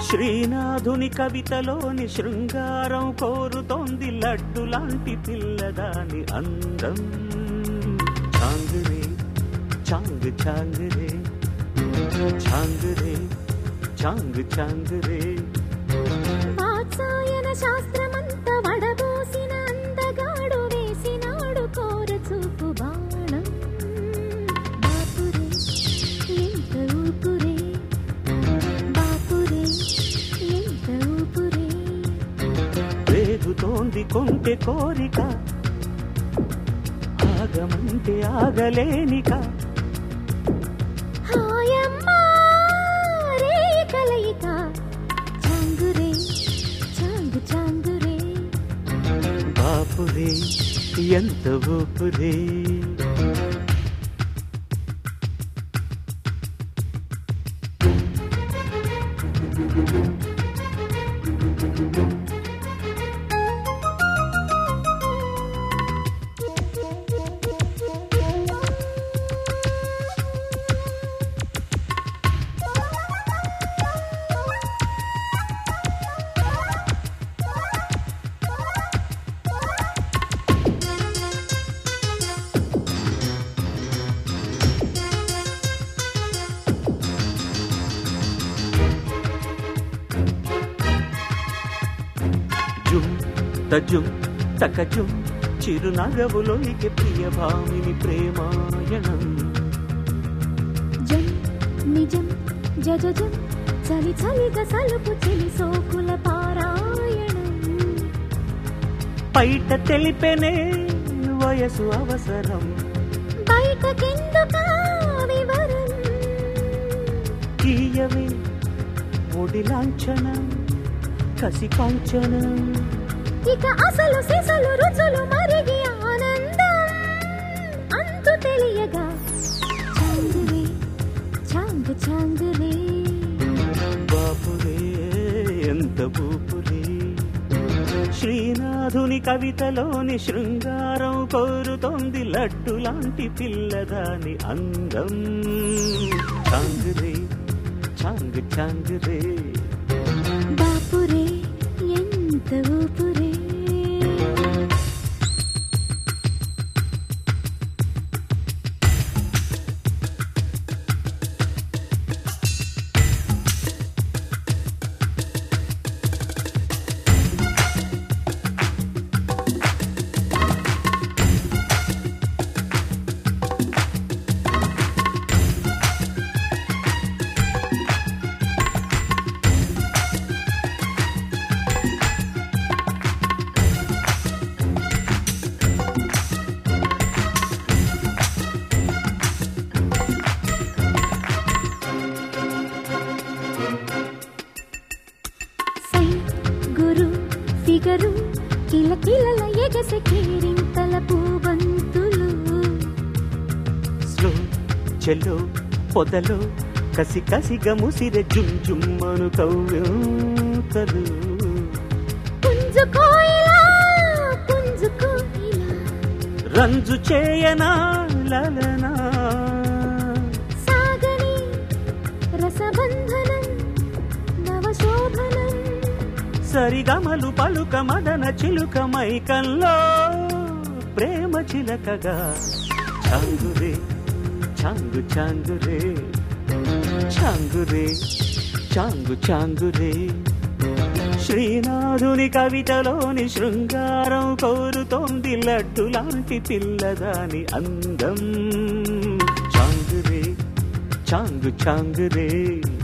శ్రీనాథుని కవితలోని శృంగారం కోరుతోంది లడ్డు లాంటి పిల్లదాని అందం చాంగురే చాంగ్ చాంగురే చాంగురే చాంగ్ చాంగురే వాత్సాయన శాస్త్రమంత వడబోసిన అందగాడు వేసినాడు కోర చూపు బాణం బాపురే ఎంత ఊపురే బాపురే ఎంత ఊపురే రేగుతోంది కొంటె కోరిక ఆగమంటే ఆగలేనిక హాయమ్మా రే కలయిక చాంగురే చాంగు చాంగురే బాపురే ఎంత ఊపురే జుమ్ తజుం తకజుం చిరునగవులోకి ప్రియ భామిని ప్రేమాయణం జం నిజం జజజం చలి చలిగా సలుపు చెలి సోకుల పారాయణం బయట తెలిపెనే వయసు అవసరం బయటకెందుకా వివరం తీయవే ఒడి లాంఛనం కసి కాంచనం ఇక అసలు సిసలు రుచులు మరిగి ఆనందం అంతు తెలియగా చాంగురే చాంగు చాంగురే బాపురే ఎంత బూపురే శ్రీనాథుని కవితలోని శృంగారం కోరుతోంది లడ్డు లాంటి పిల్లదాని అందం చాంగురే చాంగ్ చాంగురే బాపురే ఎంత ఊపురే సై గురు ఫిగరు కిలకిలల ఎగసె కేరింతల పూబంతులు స్లో చెల్లో పొదలో కసి కసిగా ముసిరె జుమ్ జుమ్మను కవ్యూతలు పుంజు కోయిలా పుంజు కోయిలా రంజు చేయనా లలనా సాగని రసబంధనం నవశోభనం సరిగమలు పలుక మదన చిలుక మైకంలో ప్రేమ చిలకగా చాంగురే చాంగు చాంగురే చాంగురే చాంగు చాంగురే శ్రీనాథుని కవితలోని శృంగారం కోరుతోంది లడ్డు లాంటి పిల్లదాని అందం చాంగురే చాంగు చాంగురే